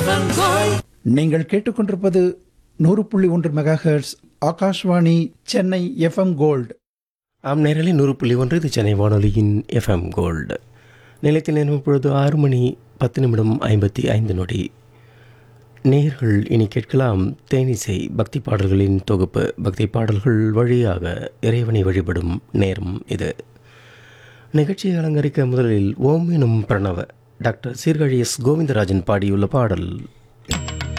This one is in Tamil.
எஃப்எம் கோல்ட் நீங்கள் கேட்டுக்கொண்டிருப்பது நூறு புள்ளி ஒன்று mega hertz Akashvani Chennai FM gold ஆம் நேரலை நூறு புள்ளி ஒன்று இது சென்னை வானொலியின் எஃப்எம் கோல்டு நிலையத்தில் நேரம் இப்பொழுது ஆறு மணி பத்து நிமிடம் ஐம்பத்தி ஐந்து நொடி நேர்கள் இனி கேட்கலாம் தேனிசை பக்தி பாடல்களின் தொகுப்பு பக்தி பாடல்கள் வழியாக இறைவனை வழிபடும் நேரம் இது நிகழ்ச்சியை அலங்கரிக்க முதலில் ஓம் எனும் பிரணவ டாக்டர் சீர்காழி எஸ் கோவிந்தராஜன் பாடியுள்ள பாடல்